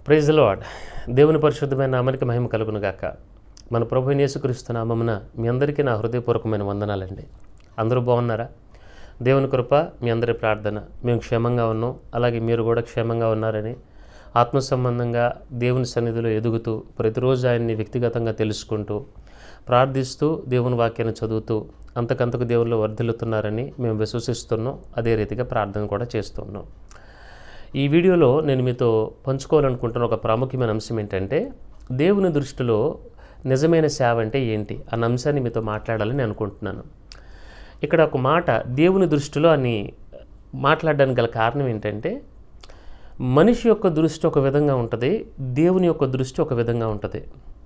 praise lord దేవుని పరిశుద్ధమైన నామానికి మహిమ కలుగును గాక మన ప్రభు యేసుక్రీస్తు నామమున మీ అందరికీ నా హృదయపూర్వకమైన వందనాలండి అందరూ బాగున్నారా దేవుని కృప మీ అందరి ప్రార్థన మేము క్షేమంగా ఉన్నాం అలాగే మీరు కూడా క్షేమంగా ఉన్నారని ఆత్మ సంబంధంగా దేవుని సన్నిధిలో ఎదుగుతూ ప్రతిరోజు ఆయన్ని వ్యక్తిగతంగా తెలుసుకుంటూ ప్రార్థిస్తూ దేవుని వాక్యాన్ని చదువుతూ అంతకంతకు దేవునిలో వర్ధిల్లుతున్నారని మేము విశ్వసిస్తున్నాం అదే రీతిగా ప్రార్థన కూడా చేస్తున్నాం ఈ వీడియోలో నేను మీతో పంచుకోవాలనుకుంటున్న ఒక ప్రాముఖ్యమైన అంశం ఏంటంటే దేవుని దృష్టిలో నిజమైన సేవ అంటే ఏంటి అన్న అంశాన్ని మీతో మాట్లాడాలని అనుకుంటున్నాను ఇక్కడ ఒక మాట దేవుని దృష్టిలో అని మాట్లాడడానికి గల కారణం ఏంటంటే మనిషి యొక్క దృష్టి ఒక విధంగా ఉంటుంది దేవుని యొక్క దృష్టి ఒక విధంగా ఉంటుంది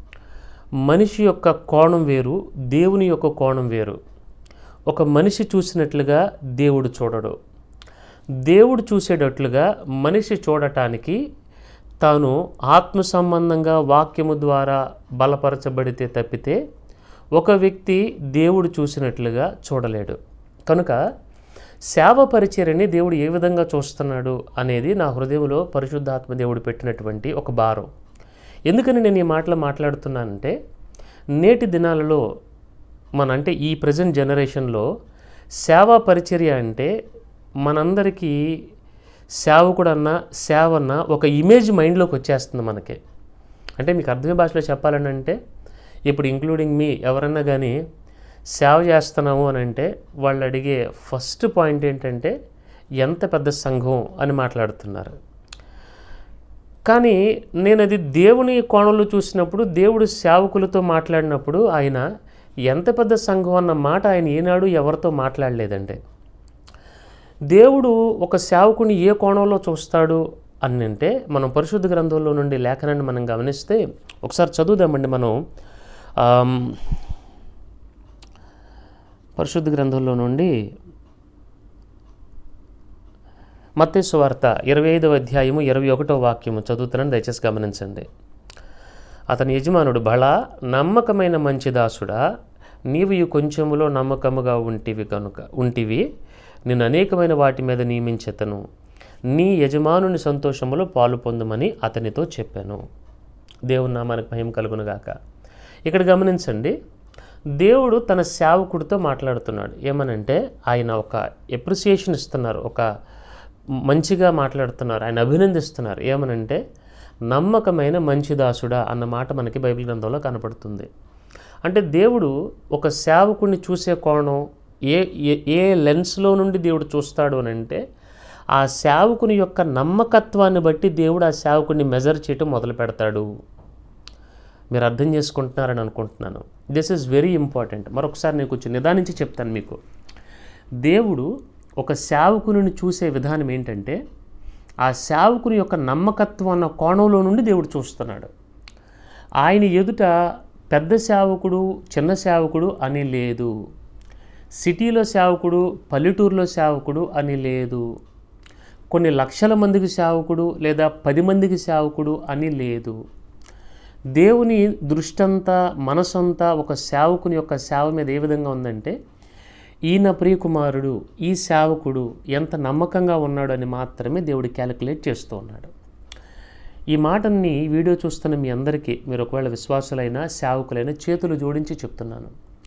మనిషి యొక్క కోణం వేరు దేవుని యొక్క కోణం వేరు ఒక మనిషి చూసినట్లుగా దేవుడు చూడడు దేవుడు చూసేటట్లుగా మనిషి చూడటానికి తాను ఆత్మ సంబంధంగా వాక్యము ద్వారా బలపరచబడితే తప్పితే ఒక వ్యక్తి దేవుడు చూసినట్లుగా చూడలేడు కనుక సేవ పరిచర్యని దేవుడు ఏ విధంగా చూస్తున్నాడు అనేది నా హృదయంలో పరిశుద్ధాత్మ దేవుడు పెట్టినటువంటి ఒక భారం ఎందుకని నేను ఈ మాటలు మాట్లాడుతున్నానంటే నేటి దినాలలో మన అంటే ఈ ప్రజెంట్ జనరేషన్లో సేవా పరిచర్య అంటే మనందరికీ సేవకుడు అన్న సేవ అన్న ఒక ఇమేజ్ మైండ్లోకి వచ్చేస్తుంది మనకి అంటే మీకు అర్థమయ్యే భాషలో చెప్పాలని అంటే ఇప్పుడు ఇంక్లూడింగ్ మీ ఎవరన్నా కానీ సేవ చేస్తున్నాము అని అంటే వాళ్ళు అడిగే ఫస్ట్ పాయింట్ ఏంటంటే ఎంత పెద్ద సంఘం అని మాట్లాడుతున్నారు కానీ నేను అది దేవుని కోణంలో చూసినప్పుడు దేవుడు సేవకులతో మాట్లాడినప్పుడు ఆయన ఎంత పెద్ద సంఘం అన్న మాట ఆయన ఏనాడు ఎవరితో మాట్లాడలేదండి దేవుడు ఒక సేవకుని ఏ కోణంలో చూస్తాడు అని అంటే మనం పరిశుద్ధ గ్రంథంలో నుండి లేఖనాన్ని మనం గమనిస్తే ఒకసారి చదువుదామండి మనం ఆమ్, పరిశుద్ధ గ్రంథంలో నుండి మత్తేసు వార్త ఇరవై ఐదవ అధ్యాయము ఇరవై ఒకటో వాక్యము చదువుతున్నాను దయచేసి గమనించండి అతని యజమానుడు బళ నమ్మకమైన మంచి దాసుడా నీవు ఈ కొంచెములో నమ్మకముగా ఉంటివి కనుక ఉంటివి నేను అనేకమైన వాటి మీద నియమించెతను నీ యజమానుని సంతోషములో పాలు పొందమని అతనితో చెప్పాను దేవుని నామానికి భయం కలుగునుగాక ఇక్కడ గమనించండి దేవుడు తన సేవకుడితో మాట్లాడుతున్నాడు ఏమనంటే ఆయన ఒక ఎప్రిసియేషన్ ఇస్తున్నారు ఒక మంచిగా మాట్లాడుతున్నారు ఆయన అభినందిస్తున్నారు ఏమనంటే నమ్మకమైన మంచి దాసుడా అన్న మాట మనకి బైబిల్ గ్రంథంలో కనపడుతుంది అంటే దేవుడు ఒక సేవకుడిని చూసే కోణం ఏ ఏ- ఏ లెన్స్లో నుండి దేవుడు చూస్తాడు అని అంటే ఆ సేవకుని యొక్క నమ్మకత్వాన్ని బట్టి దేవుడు ఆ సేవకుడిని మెజర్ చేయటం మొదలు పెడతాడు మీరు అర్థం చేసుకుంటున్నారని అనుకుంటున్నాను దిస్ ఈజ్ వెరీ ఇంపార్టెంట్ మరొకసారి నేను కొంచెం నిదానించి చెప్తాను మీకు దేవుడు ఒక సేవకుని చూసే విధానం ఏంటంటే ఆ సేవకుని యొక్క నమ్మకత్వం అన్న కోణంలో నుండి దేవుడు చూస్తున్నాడు ఆయన ఎదుట పెద్ద సేవకుడు చిన్న సేవకుడు అని లేదు సిటీలో సేవకుడు పల్లెటూరులో సేవకుడు అని లేదు కొన్ని లక్షల మందికి సేవకుడు లేదా పది మందికి సేవకుడు అని లేదు దేవుని దృష్టంతా మనసంతా ఒక సేవకుని యొక్క సేవ మీద ఏ విధంగా ఉందంటే ఈయన ప్రియకుమారుడు ఈ సేవకుడు ఎంత నమ్మకంగా ఉన్నాడు అని మాత్రమే దేవుడు క్యాలిక్యులేట్ చేస్తూ ఉన్నాడు ఈ మాటని వీడియో చూస్తున్న మీ అందరికీ మీరు ఒకవేళ విశ్వాసులైనా సేవకులైనా చేతులు జోడించి చెప్తున్నాను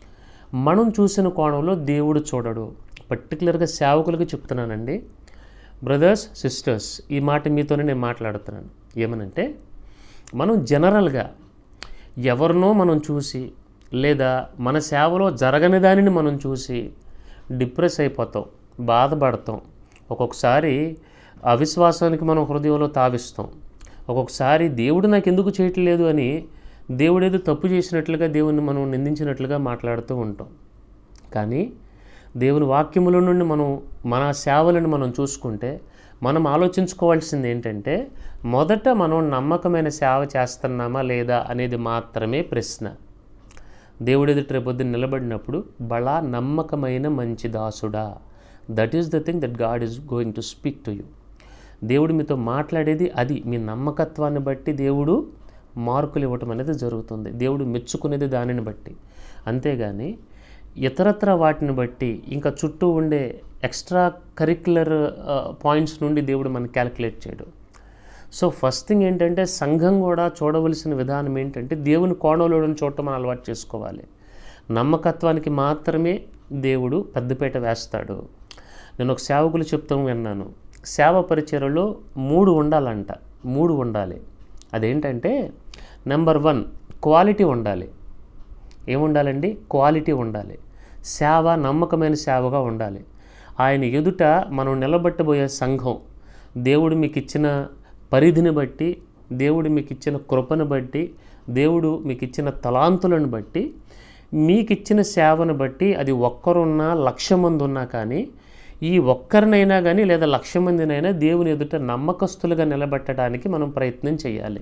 మనం చూసిన కోణంలో దేవుడు చూడడు పర్టికులర్గా సేవకులకి చెప్తున్నానండి బ్రదర్స్ సిస్టర్స్ ఈ మాట మీతోనే నేను మాట్లాడుతున్నాను ఏమనంటే మనం జనరల్గా ఎవరినో మనం చూసి లేదా మన సేవలో జరగని దానిని మనం చూసి డిప్రెస్ అయిపోతాం బాధపడతాం ఒక్కొక్కసారి అవిశ్వాసానికి మనం హృదయంలో తావిస్తాం ఒక్కొక్కసారి దేవుడు నాకు ఎందుకు చేయట్లేదు అని దేవుడు ఏదో తప్పు చేసినట్లుగా దేవుని మనం నిందించినట్లుగా మాట్లాడుతూ ఉంటాం కానీ దేవుని వాక్యముల నుండి మనం మన సేవలను మనం చూసుకుంటే మనం ఆలోచించుకోవాల్సింది ఏంటంటే మొదట మనం నమ్మకమైన సేవ చేస్తున్నామా లేదా అనేది మాత్రమే ప్రశ్న దేవుడి ఎదుట రేపొద్దున నిలబడినప్పుడు బలా నమ్మకమైన మంచి దాసుడా that is the thing that God is going to speak to you దేవుడు మీతో మాట్లాడేది అది మీ నమ్మకత్వాన్ని బట్టి దేవుడు మార్కులు ఇవ్వటం అనేది జరుగుతుంది దేవుడు మెచ్చుకునేది దానిని బట్టి అంతేగాని ఇతరత్ర వాటిని బట్టి ఇంకా చుట్టూ ఉండే ఎక్స్ట్రా కరిక్యులర్ పాయింట్స్ నుండి దేవుడు మనకి క్యాలిక్యులేట్ చేయడు సో ఫస్ట్ థింగ్ ఏంటంటే సంఘం కూడా చూడవలసిన విధానం ఏంటంటే దేవుని కోణంలోని చూడటం మనం అలవాటు చేసుకోవాలి నమ్మకత్వానికి మాత్రమే దేవుడు పెద్దపీట వేస్తాడు నేను ఒక సేవకులు చెప్తాం విన్నాను సేవ పరిచయలో మూడు ఉండాలంట మూడు ఉండాలి అదేంటంటే నెంబర్ వన్ క్వాలిటీ ఉండాలి ఏముండాలండి క్వాలిటీ ఉండాలి సేవ నమ్మకమైన సేవగా ఉండాలి ఆయన ఎదుట మనం నిలబట్టబోయే సంఘం దేవుడు మీకు ఇచ్చిన పరిధిని బట్టి దేవుడు మీకు ఇచ్చిన కృపను బట్టి దేవుడు మీకు ఇచ్చిన తలాంతులను బట్టి మీకు ఇచ్చిన సేవను బట్టి అది ఒక్కరున్నా లక్ష మంది ఉన్నా కానీ ఈ ఒక్కరినైనా కానీ లేదా లక్ష మందినైనా దేవుని ఎదుట నమ్మకస్తులుగా నిలబెట్టడానికి మనం ప్రయత్నం చేయాలి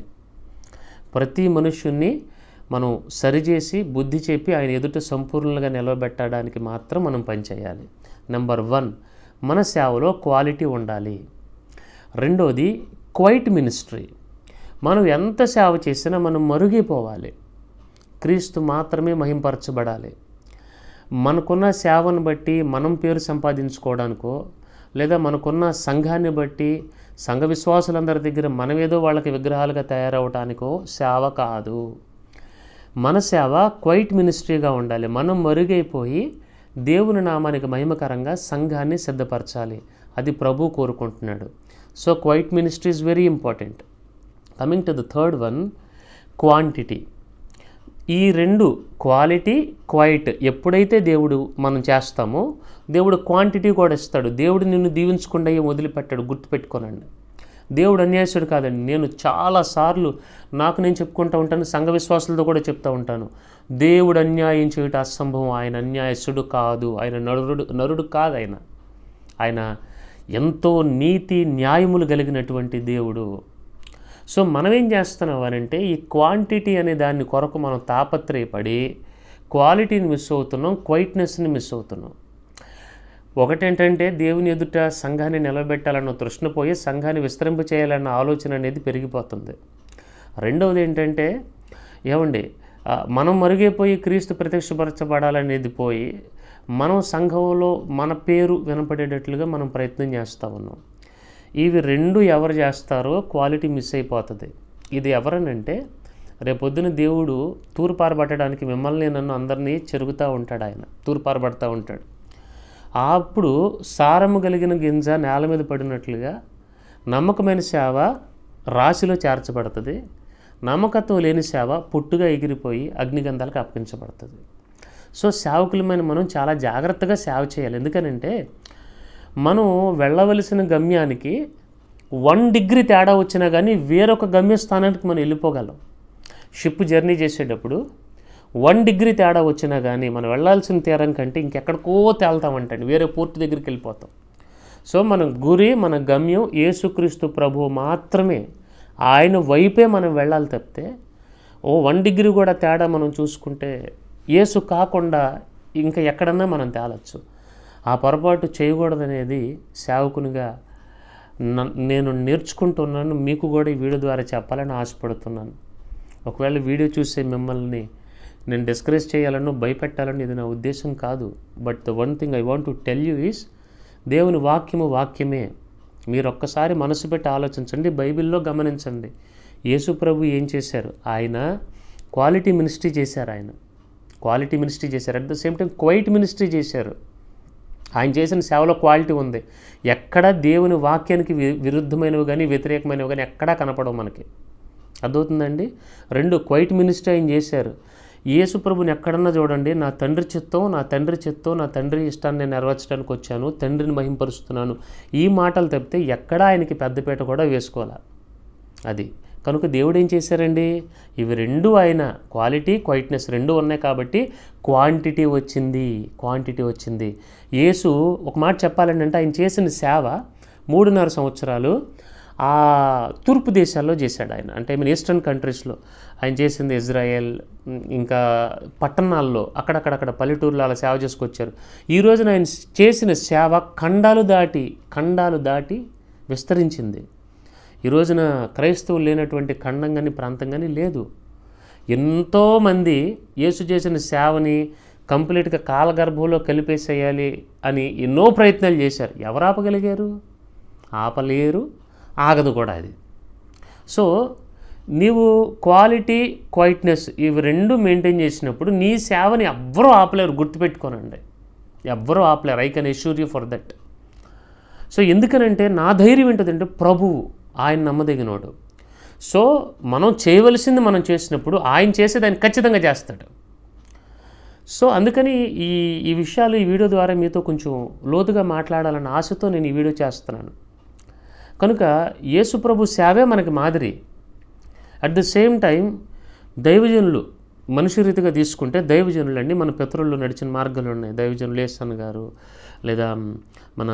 ప్రతి మనుష్యుణ్ణి మనం సరిచేసి బుద్ధి చెప్పి ఆయన ఎదుట సంపూర్ణంగా నిలబెట్టడానికి మాత్రం మనం పనిచేయాలి నెంబర్ వన్ మన సేవలో క్వాలిటీ ఉండాలి రెండోది క్వైట్ మినిస్ట్రీ మనం ఎంత సేవ చేసినా మనం మరుగైపోవాలి క్రీస్తు మాత్రమే మహింపరచబడాలి మనకున్న సేవను బట్టి మనం పేరు సంపాదించుకోవడానికో లేదా మనకున్న సంఘాన్ని బట్టి సంఘ విశ్వాసులందరి దగ్గర మనమేదో వాళ్ళకి విగ్రహాలుగా తయారవటానికో సేవ కాదు మన సేవ క్వైట్ మినిస్ట్రీగా ఉండాలి మనం మరుగైపోయి దేవుని నామానికి మహిమకరంగా సంఘాన్ని సిద్ధపరచాలి అది ప్రభు కోరుకుంటున్నాడు so quiet ministry is very important coming to the third one quantity ఈ రెండు క్వాలిటీ క్వైట్ ఎప్పుడైతే దేవుడు మనం చేస్తామో దేవుడు క్వాంటిటీ కూడా ఇస్తాడు దేవుడు నిన్ను దీవించకుండా ఏం వదిలిపెట్టాడు గుర్తుపెట్టుకోనండి దేవుడు అన్యాయసుడు కాదండి నేను చాలాసార్లు నాకు నేను చెప్పుకుంటూ ఉంటాను సంఘ విశ్వాసులతో కూడా చెప్తూ ఉంటాను దేవుడు అన్యాయం చేయటం అసంభవం ఆయన అన్యాయసుడు కాదు ఆయన నరుడు నరుడు కాదు ఆయన ఆయన ఎంతో నీతి న్యాయములు కలిగినటువంటి దేవుడు సో మనం ఏం చేస్తున్నాం అనంటే ఈ క్వాంటిటీ అనే దాన్ని కొరకు మనం తాపత్రయపడి క్వాలిటీని మిస్ అవుతున్నాం క్వైట్నెస్ని మిస్ అవుతున్నాం ఒకటేంటంటే దేవుని ఎదుట సంఘాన్ని నిలబెట్టాలన్న తృష్ణ పోయి సంఘాన్ని విస్తరింప చేయాలన్న ఆలోచన అనేది పెరిగిపోతుంది రెండవది ఏంటంటే ఏమండి ఆ, మనం మరుగైపోయి క్రీస్తు ప్రత్యక్షపరచబడాలనేది పోయి మనం సంఘంలో మన పేరు వినపడేటట్లుగా మనం ప్రయత్నం చేస్తూ ఉన్నాం ఇవి రెండు ఎవరు చేస్తారో క్వాలిటీ మిస్ అయిపోతుంది ఇది ఎవరనంటే రేపొద్దున దేవుడు తూర్పారబట్టడానికి మిమ్మల్ని నన్ను అందరినీ చెరుగుతూ ఉంటాడు ఆయన తూర్పారబడతా ఉంటాడు అప్పుడు సారము కలిగిన గింజ నేల మీద పడినట్లుగా నమ్మకమైన సేవ రాశిలో చేర్చబడుతుంది నమ్మకత్వం లేని సేవ పుట్టుగా ఎగిరిపోయి అగ్నిగంధాలకు అప్పగించబడుతుంది సో సేవకులమైన మనం చాలా జాగ్రత్తగా సేవ చేయాలి ఎందుకనంటే మనం వెళ్ళవలసిన గమ్యానికి వన్ డిగ్రీ తేడా వచ్చినా కానీ వేరొక గమ్యస్థానానికి మనం వెళ్ళిపోగలం షిప్ జర్నీ చేసేటప్పుడు వన్ డిగ్రీ తేడా వచ్చినా కానీ మనం వెళ్ళాల్సిన తీరం కంటే ఇంకెక్కడికో తేల్తామంటండి వేరే పోర్టు దగ్గరికి వెళ్ళిపోతాం సో మన గురి మన గమ్యం యేసుక్రీస్తు ప్రభు మాత్రమే ఆయన వైపే మనం వెళ్ళాలి తప్పితే ఓ వన్ డిగ్రీ కూడా తేడా మనం చూసుకుంటే యేసు కాకుండా ఇంకా ఎక్కడన్నా మనం తేలొచ్చు ఆ పొరపాటు చేయకూడదనేది సేవకునిగా న- నేను నేర్చుకుంటున్నాను మీకు కూడా ఈ వీడియో ద్వారా చెప్పాలని ఆశపడుతున్నాను ఒకవేళ వీడియో చూసే మిమ్మల్ని నేను డిస్కరేజ్ చేయాలనో భయపెట్టాలని ఇది నా ఉద్దేశం కాదు but the one thing I want to tell you is దేవుని వాక్యము వాక్యమే మీరు ఒక్కసారి మనసు పెట్టి ఆలోచించండి బైబిల్లో గమనించండి యేసు ప్రభు ఏం చేశారు ఆయన క్వాలిటీ మినిస్ట్రీ చేశారు ఆయన క్వాలిటీ మినిస్ట్రీ చేశారు at the same time quiet ministry చేశారు ఆయన చేసిన సేవలో క్వాలిటీ ఉంది ఎక్కడ దేవుని వాక్యానికి వి- విరుద్ధమైనవి కానీ వ్యతిరేకమైనవి కానీ ఎక్కడా కనపడవు మనకి అర్థవుతుందండి రెండు క్వైట్ మినిస్ట్రీ ఆయన చేశారు యేసు ప్రభుని ఎక్కడన్నా చూడండి నా తండ్రి చిత్తం నా తండ్రి చిత్తం నా తండ్రి ఇష్టాన్ని నేను నెరవేర్చడానికి వచ్చాను తండ్రిని మహింపరుస్తున్నాను ఈ మాటలు తప్పితే ఎక్కడా ఆయనకి పెద్దపీట కూడా వేసుకోవాలి అది కనుక దేవుడు ఏం చేశారండి ఇవి రెండు ఆయన క్వాలిటీ క్వైట్నెస్ రెండు ఉన్నాయి కాబట్టి క్వాంటిటీ వచ్చింది క్వాంటిటీ వచ్చింది యేసు ఒక మాట చెప్పాలంటే అంటే ఆయన చేసిన సేవ మూడున్నర సంవత్సరాలు ఆ తూర్పు దేశాల్లో చేశాడు ఆయన అంటే ఐ మీన్ ఈస్టర్న్ కంట్రీస్లో ఆయన చేసింది ఇజ్రాయెల్ ఉమ్, ఇంకా పట్టణాల్లో అక్కడక్కడక్కడ పల్లెటూరులో అలా సేవ చేసుకొచ్చారు ఈ రోజున ఆయన చేసిన సేవ ఖండాలు దాటి ఖండాలు దాటి విస్తరించింది ఈ రోజున క్రైస్తవులు లేనటువంటి ఖండం కానీ ప్రాంతం కానీ లేదు ఎంతోమంది యేసు చేసిన సేవని కంప్లీట్గా కాలగర్భంలో కలిపేసేయాలి అని ఎన్నో ప్రయత్నాలు చేశారు ఎవరు ఆపగలిగారు ఆపలేరు ఆగదు కూడా అది సో నీవు క్వాలిటీ క్వైట్నెస్ ఇవి రెండు మెయింటైన్ చేసినప్పుడు నీ సేవని ఎవ్వరూ ఆపలేరు గుర్తుపెట్టుకోనండి ఎవ్వరూ ఆపలేరు I can assure you for that so ఎందుకనంటే నా ధైర్యం ఏంటంటే ప్రభువు ఆయన నమ్మదగినోడు సో మనం చేయవలసింది మనం చేసినప్పుడు ఆయన చేసేది ఆయన ఖచ్చితంగా చేస్తాడు సో అందుకని ఈ ఈ విషయాలు ఈ వీడియో ద్వారా మీతో కొంచెం లోతుగా మాట్లాడాలన్న ఆశతో నేను ఈ వీడియో చేస్తున్నాను కనుక యేసుప్రభు సేవే మనకి మాదిరి అట్ ద సేమ్ టైం దైవజనులు మనిషి రీతిగా తీసుకుంటే దైవజనులు అండి మన పితరులు నడిచిన మార్గాలు ఉన్నాయి దైవజనులు ఏసన్ గారు లేదా మన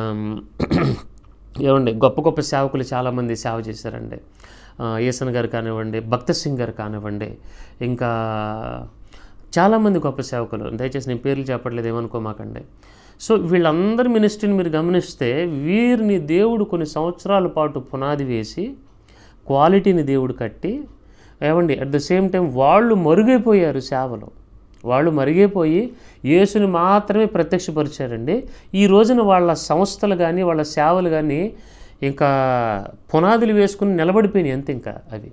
ఏమండి గొప్ప గొప్ప సేవకులు చాలామంది సేవ చేశారండి ఆ, ఏసన్ గారు కానివ్వండి భక్త సింగ్ గారు కానివ్వండి ఇంకా చాలామంది గొప్ప సేవకులు దయచేసి నేను పేర్లు చెప్పట్లేదు ఏమనుకోమాకండి సో వీళ్ళందరి మినిస్ట్రీని మీరు గమనిస్తే వీరిని దేవుడు కొన్ని సంవత్సరాల పాటు పునాది వేసి క్వాలిటీని దేవుడు కట్టి ఏమండి అట్ ద సేమ్ టైం వాళ్ళు మరుగైపోయారు సేవలో వాళ్ళు మరిగైపోయి యేసుని మాత్రమే ప్రత్యక్షపరిచారండి ఈ రోజున వాళ్ళ సంస్థలు కానీ వాళ్ళ సేవలు కానీ ఇంకా పునాదులు వేసుకుని నిలబడిపోయినాయి అంతే ఇంకా అవి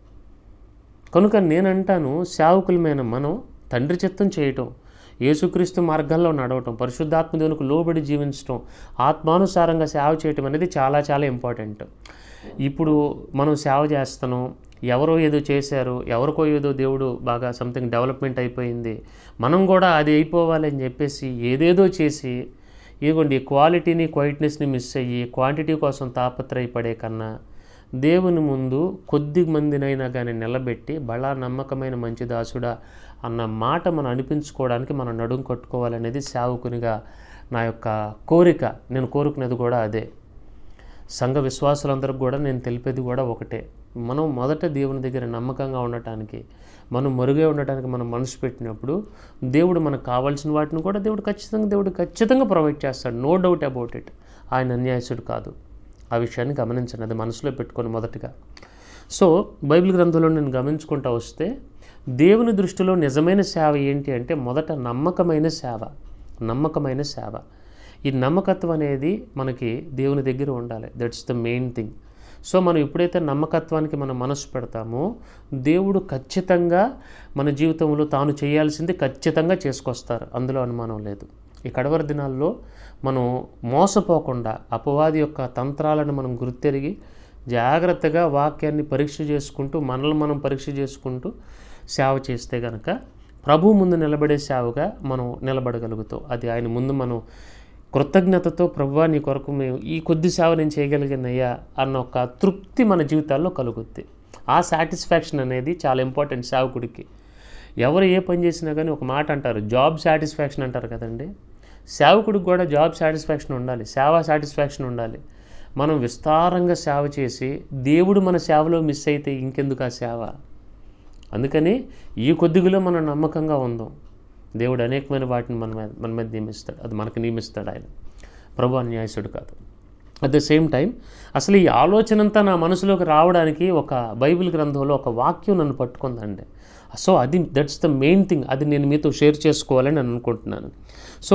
కనుక నేనంటాను సేవకులమైన మనం తండ్రి చిత్తం చేయటం యేసుక్రీస్తు మార్గాల్లో నడవటం పరిశుద్ధాత్మ దేవునికి లోబడి జీవించటం ఆత్మానుసారంగా సేవ చేయటం అనేది చాలా చాలా ఇంపార్టెంట్ ఇప్పుడు మనం సేవ చేస్తున్నాం ఎవరో ఏదో చేశారు ఎవరికో ఏదో దేవుడు బాగా సంథింగ్ డెవలప్మెంట్ అయిపోయింది మనం కూడా అది అయిపోవాలి అని చెప్పేసి ఏదేదో చేసి ఇదిగోండి క్వాలిటీని క్వైట్నెస్ని మిస్ అయ్యి క్వాంటిటీ కోసం తాపత్రయపడే కన్నా దేవుని ముందు కొద్ది మందినైనా కానీ నిలబెట్టి బలా నమ్మకమైన మంచి దాసుడా అన్న మాట మనం అనిపించుకోవడానికి మనం నడుం కట్టుకోవాలనేది సేవకునిగా నా యొక్క కోరిక నేను కోరుకునేది కూడా అదే సంఘ విశ్వాసులందరికీ కూడా నేను తెలిపేది కూడా ఒకటే మనం మొదట దేవుని దగ్గర నమ్మకంగా ఉండటానికి మనం మరుగే ఉండటానికి మనం మనసు పెట్టినప్పుడు దేవుడు మనకు కావాల్సిన వాటిని కూడా దేవుడు ఖచ్చితంగా దేవుడు ఖచ్చితంగా ప్రొవైడ్ చేస్తాడు నో డౌట్ అబౌట్ ఇట్ ఆయన అన్యాయసుడు కాదు ఆ విషయాన్ని గమనించండి అది మనసులో పెట్టుకొని మొదటగా సో బైబిల్ గ్రంథంలో నేను గమనించుకుంటా వస్తే దేవుని దృష్టిలో నిజమైన సేవ ఏంటి అంటే మొదట నమ్మకమైన సేవ నమ్మకమైన సేవ ఈ నమ్మకత్వం అనేది మనకి దేవుని దగ్గర ఉండాలి that's the main thing so మనం ఎప్పుడైతే నమ్మకత్వానికి మనం మనసు పెడతామో దేవుడు ఖచ్చితంగా మన జీవితంలో తాను చేయాల్సింది ఖచ్చితంగా చేసుకొస్తారు అందులో అనుమానం లేదు ఈ కడవరి దినాల్లో మనం మోసపోకుండా అపవాది యొక్క తంత్రాలను మనం గుర్తెరిగి జాగ్రత్తగా వాక్యాన్ని పరీక్ష చేసుకుంటూ మనల్ని మనం పరీక్ష చేసుకుంటూ సేవ చేస్తే గనక ప్రభు ముందు నిలబడే సేవగా మనం నిలబడగలుగుతాం అది ఆయన ముందు మనం కృతజ్ఞతతో ప్రభువా నీ కొరకు మేము ఈ కొద్ది సేవ నేను చేయగలిగినయ్యా అన్న ఒక తృప్తి మన జీవితాల్లో కలుగుద్ది ఆ సాటిస్ఫాక్షన్ అనేది చాలా ఇంపార్టెంట్ సేవకుడికి ఎవరు ఏ పని చేసినా కానీ ఒక మాట అంటారు జాబ్ సాటిస్ఫాక్షన్ అంటారు కదండి సేవకుడికి కూడా జాబ్ సాటిస్ఫాక్షన్ ఉండాలి సేవ సాటిస్ఫాక్షన్ ఉండాలి మనం విస్తారంగా సేవ చేసి దేవుడు మన సేవలో మిస్ అయితే ఇంకెందుకు ఆ సేవ అందుకని ఈ కొద్దిగులో మనం నమ్మకంగా ఉందాం దేవుడు అనేకమైన వాటిని మన మీద మన మీద నియమిస్తాడు అది మనకు నియమిస్తాడు ఆయన ప్రభు అన్యాయసుడు కాదు అట్ ద సేమ్ టైం అసలు ఈ ఆలోచన అంతా నా మనసులోకి రావడానికి ఒక బైబిల్ గ్రంథంలో ఒక వాక్యం నన్ను పట్టుకుందండి సో అది దట్స్ ద మెయిన్ థింగ్ అది నేను మీతో షేర్ చేసుకోవాలని నేను అనుకుంటున్నాను సో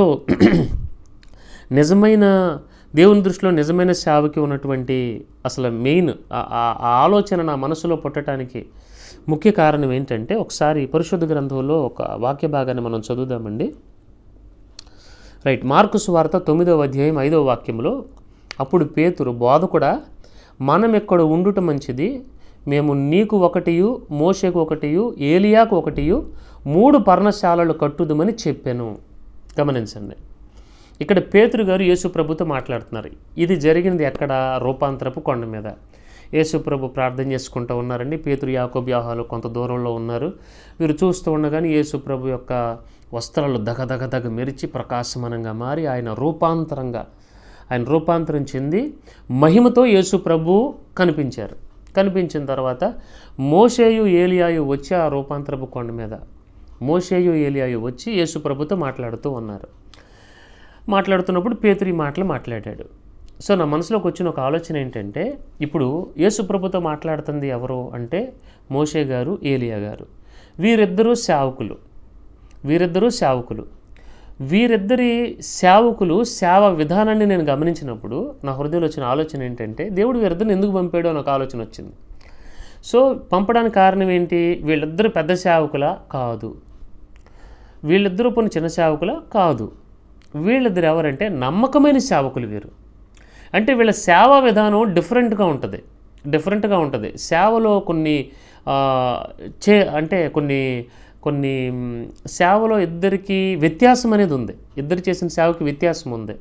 నిజమైన దేవుని దృష్టిలో నిజమైన సేవకి ఉన్నటువంటి అసలు మెయిన్ ఆ- ఆ ఆ ఆలోచన నా మనసులో పుట్టడానికి ముఖ్య కారణం ఏంటంటే ఒకసారి పరిశుద్ధ గ్రంథంలో ఒక వాక్య భాగాన్ని మనం చదువుదామండి రైట్ మార్కు సువార్త తొమ్మిదవ అధ్యాయం ఐదవ వాక్యంలో అప్పుడు పేతురు బోధకుడా మనం ఎక్కడ ఉండుట మంచిది మేము నీకు ఒకటియు మోషకు ఒకటియు ఏలియాకు ఒకటియు మూడు పర్ణశాలలు కట్టుదమని చెప్పాను గమనించండి ఇక్కడ పేతురు గారు యేసు ప్రభుతో మాట్లాడుతున్నారు ఇది జరిగినది ఎక్కడ రూపాంతరపు కొండ మీద యేసు ప్రభు ప్రార్థన చేసుకుంటూ ఉన్నారండి పేతురు యాకోబు యాహాలు కొంత దూరంలో ఉన్నారు వీరు చూస్తూ ఉండగానే యేసు ప్రభు యొక్క వస్త్రాలు దగ దగ దగ మెరిచి ప్రకాశమానంగా మారి ఆయన రూపాంతరంగా ఆయన రూపాంతరం చెంది మహిమతో యేసు ప్రభు కనిపించారు కనిపించిన తర్వాత మోషేయు ఏలియాయు వచ్చి ఆ రూపాంతరపు కొండ మీద మోషేయు ఏలియాయు వచ్చి యేసు ప్రభుతో మాట్లాడుతూ ఉన్నారు మాట్లాడుతున్నప్పుడు పేతురు ఈ మాటలు మాట్లాడాడు సో నా మనసులోకి వచ్చిన ఒక ఆలోచన ఏంటంటే ఇప్పుడు యేసు ప్రభుతో మాట్లాడుతుంది ఎవరు అంటే మోషే గారు ఏలియా గారు వీరిద్దరూ సేవకులు వీరిద్దరూ సేవకులు వీరిద్దరి సేవకులు సేవ విధానాన్ని నేను గమనించినప్పుడు నా హృదయంలో వచ్చిన ఆలోచన ఏంటంటే దేవుడు వీరిద్దరిని ఎందుకు పంపాడు అని ఒక ఆలోచన వచ్చింది సో పంపడానికి కారణం ఏంటి వీళ్ళిద్దరు పెద్ద సేవకుల కాదు వీళ్ళిద్దరూ కొన్ని చిన్న సేవకుల కాదు వీళ్ళిద్దరు ఎవరంటే నమ్మకమైన సేవకులు వీరు అంటే వీళ్ళ సేవా విధానం డిఫరెంట్గా ఉంటుంది డిఫరెంట్గా ఉంటుంది సేవలో కొన్ని ఆ, చే అంటే కొన్ని కొన్ని మ్, సేవలో ఇద్దరికి వ్యత్యాసం అనేది ఉంది ఇద్దరు చేసిన సేవకి వ్యత్యాసం ఉంది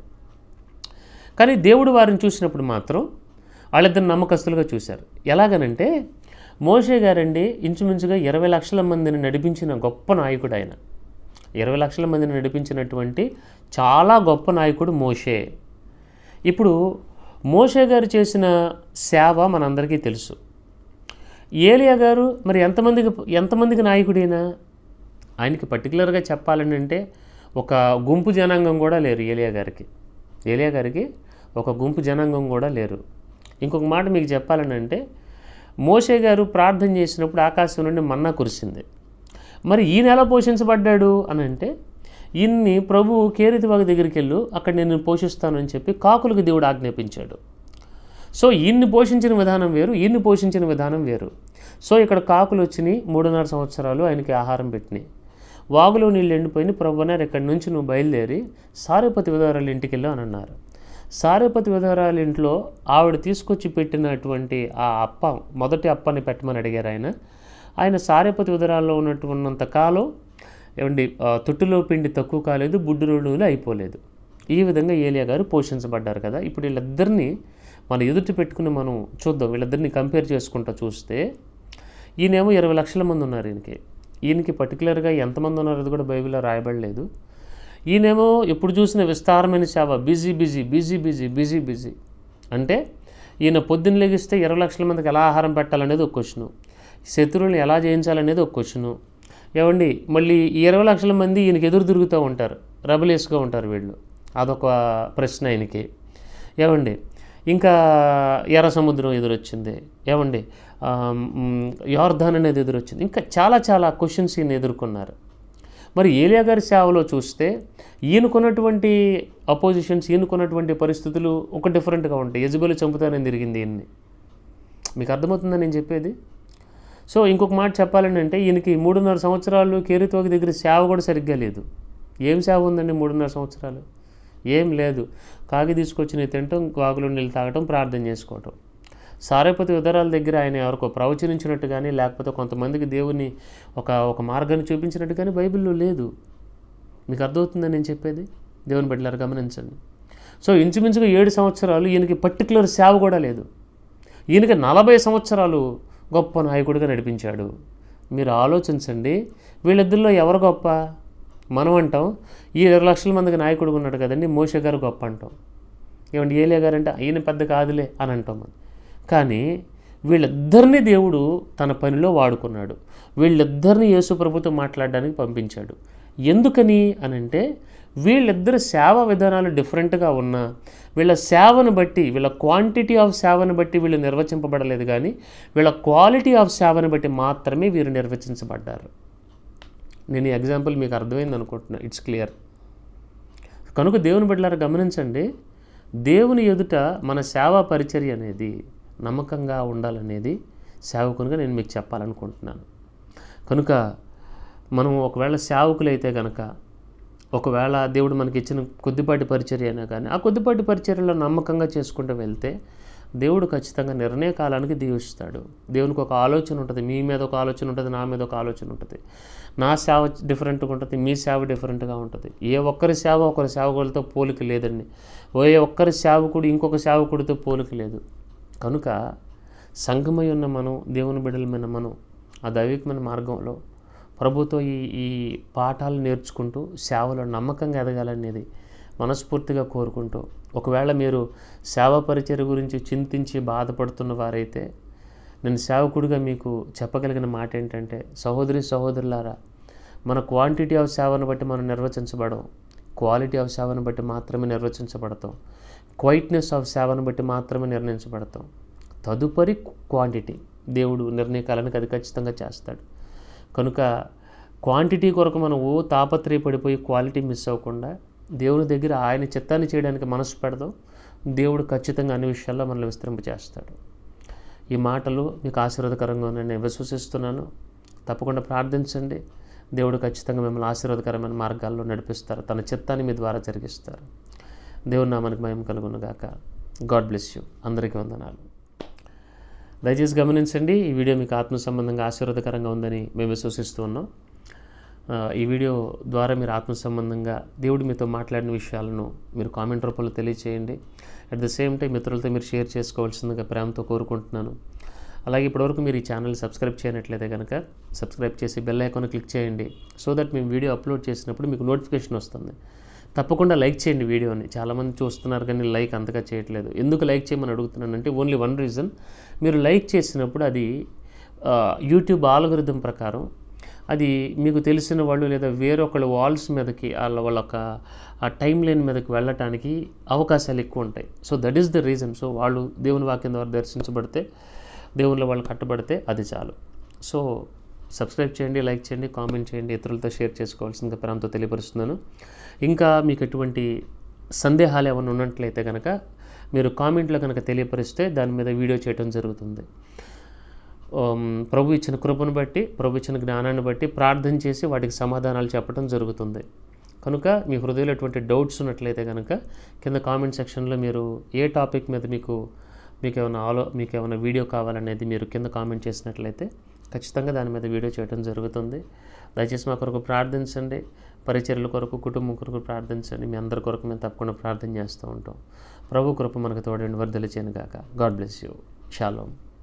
కానీ దేవుడు వారిని చూసినప్పుడు మాత్రం వాళ్ళిద్దరు నమ్మకస్తులుగా చూశారు ఎలాగనంటే మోషే గారండి ఇంచుమించుగా ఇరవై లక్షల మందిని నడిపించిన గొప్ప నాయకుడు ఆయన ఇరవై లక్షల మందిని నడిపించినటువంటి చాలా గొప్ప నాయకుడు మోషే ఇప్పుడు మోషే గారు చేసిన సేవ మనందరికీ తెలుసు ఏలియా గారు మరి ఎంతమందికి ఎంతమందికి నాయకుడైనా ఆయనకి పర్టికులర్గా చెప్పాలని అంటే ఒక గుంపు జనాంగం కూడా లేరు ఏలియా గారికి ఏలియా గారికి ఒక గుంపు జనాంగం కూడా లేరు ఇంకొక మాట మీకు చెప్పాలని అంటే మోషే గారు ప్రార్థన చేసినప్పుడు ఆకాశం నుండి మన్నా కురిసింది మరి ఈయన ఎలా పోషించబడ్డాడు అని అంటే ఈయన్ని ప్రభు కేరితివాగ దగ్గరికి వెళ్ళు అక్కడ నేను పోషిస్తాను అని చెప్పి కాకులకు దేవుడు ఆజ్ఞాపించాడు సో ఈయన్ని పోషించిన విధానం వేరు ఈయన్ని పోషించిన విధానం వేరు సో ఇక్కడ కాకులు వచ్చినాయి మూడున్నర సంవత్సరాలు ఆయనకి ఆహారం పెట్టినాయి వాగులో నీళ్ళు ఎండిపోయినాయి ప్రభున్నారు ఇక్కడి నుంచి నువ్వు బయలుదేరి సారేపతి విధవరాలు ఇంటికి వెళ్ళు అని అన్నారు సారేపతి విధవరాల ఇంట్లో ఆవిడ తీసుకొచ్చి పెట్టినటువంటి ఆ అప్ప మొదటి అప్పని పెట్టమని అడిగారు ఆయన ఆయన సారేపతి విధరాల్లో ఉన్నట్టు ఉన్నంత కాలం ఏమండి ఆ, తొట్టులో పిండి తక్కువ కాలేదు బుడ్డు రోజులు అయిపోలేదు ఈ విధంగా ఏలియా గారు పోషించబడ్డారు కదా ఇప్పుడు వీళ్ళిద్దరిని మన ఎదుటి పెట్టుకుని మనం చూద్దాం వీళ్ళిద్దరిని కంపేర్ చేసుకుంటా చూస్తే ఈయనేమో ఇరవై లక్షల మంది ఉన్నారు ఈయనకి ఈయనకి పర్టికులర్గా ఎంతమంది ఉన్నారో అది కూడా బైబిల్లో రాయబడలేదు ఈయనేమో ఎప్పుడు చూసిన విస్తారమైన సేవ busy busy busy busy busy busy అంటే ఈయన పొద్దున్న లెగిస్తే ఇరవై లక్షల మందికి ఎలా ఆహారం పెట్టాలనేది ఒక క్వశ్చను శత్రువులను ఎలా జయించాలనేది ఒక క్వశ్చను ఏమండి మళ్ళీ ఈ ఇరవై లక్షల మంది ఈయనకి ఎదురు తిరుగుతూ ఉంటారు రబలేసుగా ఉంటారు వీళ్ళు అదొక ప్రశ్న ఆయనకి ఏమండి ఇంకా ఎర్ర సముద్రం ఎదురొచ్చింది ఏమండి ఆ, మ్, యార్దాన్ అనేది ఎదురొచ్చింది ఇంకా చాలా చాలా క్వశ్చన్స్ ఈయన ఎదుర్కొన్నారు మరి ఏలియా గారి సేవలో చూస్తే ఈయనకున్నటువంటి అపోజిషన్స్ ఈయనకున్నటువంటి పరిస్థితులు ఒక డిఫరెంట్గా ఉంటాయి యజబెలు చంపుతానని తిరిగింది ఈయన్ని మీకు అర్థమవుతుందా నేను చెప్పేది సో ఇంకొక మాట చెప్పాలని అంటే ఈయనకి మూడున్నర సంవత్సరాలు కేరితోకి దగ్గర సేవ కూడా సరిగ్గా లేదు ఏం సేవ ఉందండి మూడున్నర సంవత్సరాలు ఏం లేదు కాగి తీసుకొచ్చి నేను తినటం వాగులో నీళ్ళు తాగటం ప్రార్థన చేసుకోవటం సారేపతి ఉదరాల దగ్గర ఆయన ఎవరికో ప్రవచనించినట్టు కానీ లేకపోతే కొంతమందికి దేవుని ఒక ఒక మార్గాన్ని చూపించినట్టు కానీ బైబిల్లో లేదు మీకు అర్థమవుతుందని నేను చెప్పేది దేవుని బిడ్డలారు గమనించండి సో ఇంచుమించుగా ఏడు సంవత్సరాలు ఈయనకి పర్టికులర్ సేవ కూడా లేదు ఈయనకి నలభై సంవత్సరాలు గొప్ప నాయకుడిగా నడిపించాడు మీరు ఆలోచించండి వీళ్ళిద్దరిలో ఎవరు గొప్ప మనం అంటాం ఈ ఇరవై లక్షల మందికి నాయకుడు ఉన్నాడు కదండి మోషే గారు గొప్ప అంటాం ఏమంటే ఏలియా గారు అంటే ఈయన పెద్ద కాదులే అని అంటాం మనం కానీ వీళ్ళిద్దరిని దేవుడు తన పనిలో వాడుకున్నాడు వీళ్ళిద్దరిని యేసు ప్రభుతో మాట్లాడడానికి పంపించాడు ఎందుకని అని అంటే వీళ్ళిద్దరు సేవ విధానాలు డిఫరెంట్గా ఉన్నా వీళ్ళ సేవను బట్టి వీళ్ళ క్వాంటిటీ ఆఫ్ సేవను బట్టి వీళ్ళు నిర్వచింపబడలేదు కానీ వీళ్ళ క్వాలిటీ ఆఫ్ సేవను బట్టి మాత్రమే వీరు నిర్వచించబడ్డారు నేను ఈ ఎగ్జాంపుల్ మీకు అర్థమైంది అనుకుంటున్నా ఇట్స్ క్లియర్ కనుక దేవుని బిడ్డలారా గమనించండి దేవుని ఎదుట మన సేవా పరిచర్య అనేది నమ్మకంగా ఉండాలనేది సేవకునిగా నేను మీకు చెప్పాలనుకుంటున్నాను కనుక మనం ఒకవేళ సేవకులైతే కనుక ఒకవేళ దేవుడు మనకి ఇచ్చిన కొద్దిపాటి పరిచర్య అయినా కానీ ఆ కొద్దిపాటి పరిచర్యలో నమ్మకంగా చేసుకుంటూ వెళ్తే దేవుడు ఖచ్చితంగా నిర్ణయ కాలానికి దీవిస్తాడు దేవునికి ఒక ఆలోచన ఉంటుంది మీ మీద ఒక ఆలోచన ఉంటుంది నా మీద ఒక ఆలోచన ఉంటుంది నా సేవ డిఫరెంట్గా ఉంటుంది మీ సేవ డిఫరెంట్గా ఉంటుంది ఏ ఒక్కరి సేవ ఒకరి సేవకులతో పోలిక లేదండి ఏ ఒక్కరి సేవకుడు ఇంకొక సేవకుడితో పోలిక లేదు కనుక సంఘమై ఉన్న మనం దేవుని బిడ్డలమైన మనం ఆ దైవికమైన మార్గంలో ప్రభుతో ఈ ఈ పాఠాలు నేర్చుకుంటూ సేవలో నమ్మకంగా ఎదగాలనేది మనస్ఫూర్తిగా కోరుకుంటూ ఒకవేళ మీరు సేవ పరిచర్య గురించి చింతించి బాధపడుతున్న వారైతే నేను సేవకుడిగా మీకు చెప్పగలిగిన మాట ఏంటంటే సహోదరి సహోదరులారా మన క్వాంటిటీ ఆఫ్ సేవను బట్టి మనం నిర్వచించబడం క్వాలిటీ ఆఫ్ సేవను బట్టి మాత్రమే నిర్వచించబడతాం క్వైట్నెస్ ఆఫ్ సేవను బట్టి మాత్రమే నిర్ణయించబడతాం తదుపరి క్వాంటిటీ దేవుడు నిర్ణయకాలానికి అది ఖచ్చితంగా చేస్తాడు కనుక క్వాంటిటీ కొరకు మనం ఓ తాపత్రయపడిపోయి క్వాలిటీ మిస్ అవ్వకుండా దేవుని దగ్గర ఆయన చిత్తాన్ని చేయడానికి మనసు పెడదాం దేవుడు ఖచ్చితంగా అన్ని విషయాల్లో మనల్ని విస్తరింపచేస్తాడు ఈ మాటలు మీకు ఆశీర్వాదకరంగా ఉన్నాయని నేను విశ్వసిస్తున్నాను తప్పకుండా ప్రార్థించండి దేవుడు ఖచ్చితంగా మిమ్మల్ని ఆశీర్వాదకరమైన మార్గాల్లో నడిపిస్తారు తన చిత్తాన్ని మీ ద్వారా జరిగిస్తారు దేవుని నామానికి మహిమ కలుగును గాక గాడ్ బ్లెస్ యూ అందరికీ వందనాలు దయచేసి గమనించండి ఈ వీడియో మీకు ఆత్మ సంబంధంగా ఆశీర్వాదకరంగా ఉందని మేము విశ్వసిస్తూ ఉన్నాం ఆ, ఈ వీడియో ద్వారా మీరు ఆత్మ సంబంధంగా దేవుడు మీతో మాట్లాడిన విషయాలను మీరు కామెంట్ రూపంలో తెలియచేయండి అట్ ద సేమ్ టైం మిత్రులతో మీరు షేర్ చేసుకోవాల్సిందిగా ప్రేమతో కోరుకుంటున్నాను అలాగే ఇప్పటివరకు మీరు ఈ ఛానల్ సబ్స్క్రైబ్ చేయనట్లయితే కనుక సబ్స్క్రైబ్ చేసి బెల్ ఐకాన్ క్లిక్ చేయండి సో దట్ మేము వీడియో అప్లోడ్ చేసినప్పుడు మీకు నోటిఫికేషన్ వస్తుంది తప్పకుండా లైక్ చేయండి వీడియోని చాలామంది చూస్తున్నారు కానీ లైక్ అంతగా చేయట్లేదు ఎందుకు లైక్ చేయమని అడుగుతున్నానంటే ఓన్లీ వన్ రీజన్ మీరు లైక్ చేసినప్పుడు అది ఆ, యూట్యూబ్ ఆల్గరిథం ప్రకారం అది మీకు తెలిసిన వాళ్ళు లేదా వేరొకళ్ళ వాల్స్ మీదకి వాళ్ళ వాళ్ళ ఒక ఆ టైం లైన్ మీదకి వెళ్ళటానికి అవకాశాలు ఎక్కువ ఉంటాయి so that is the reason so వాళ్ళు దేవుని వాక్యం ద్వారా దర్శించబడితే దేవునిలో వాళ్ళు కట్టబడితే అది చాలు సో సబ్స్క్రైబ్ చేయండి లైక్ చేయండి కామెంట్ చేయండి ఇతరులతో షేర్ చేసుకోవాల్సిందిగా ప్రేమతో తెలియపరుస్తున్నాను ఇంకా మీకు ఎటువంటి సందేహాలు ఏమైనా ఉన్నట్లయితే కనుక మీరు కామెంట్లో కనుక తెలియపరిస్తే దాని మీద వీడియో చేయడం జరుగుతుంది ఉమ్, ప్రభు ఇచ్చిన కృపను బట్టి ప్రభు ఇచ్చిన జ్ఞానాన్ని బట్టి ప్రార్థన చేసి వాటికి సమాధానాలు చెప్పడం జరుగుతుంది కనుక మీ హృదయంలో ఎటువంటి డౌట్స్ ఉన్నట్లయితే కనుక కింద కామెంట్ సెక్షన్లో మీరు ఏ టాపిక్ మీద మీకు మీకు ఏమైనా ఆలో మీకు ఏమైనా వీడియో కావాలనేది మీరు కింద కామెంట్ చేసినట్లయితే ఖచ్చితంగా దాని మీద వీడియో చేయడం జరుగుతుంది దయచేసి మా కొరకు ప్రార్థించండి పరిచర్ల కొరకు కుటుంబం కొరకు ప్రార్థించండి మీ అందరి కొరకు మేము తప్పకుండా ప్రార్థన చేస్తూ ఉంటాం ప్రభు కృప మనకు తోడండి వర్ధలు చేయను గాక గాడ్ బ్లెస్ యూ షాలోమ్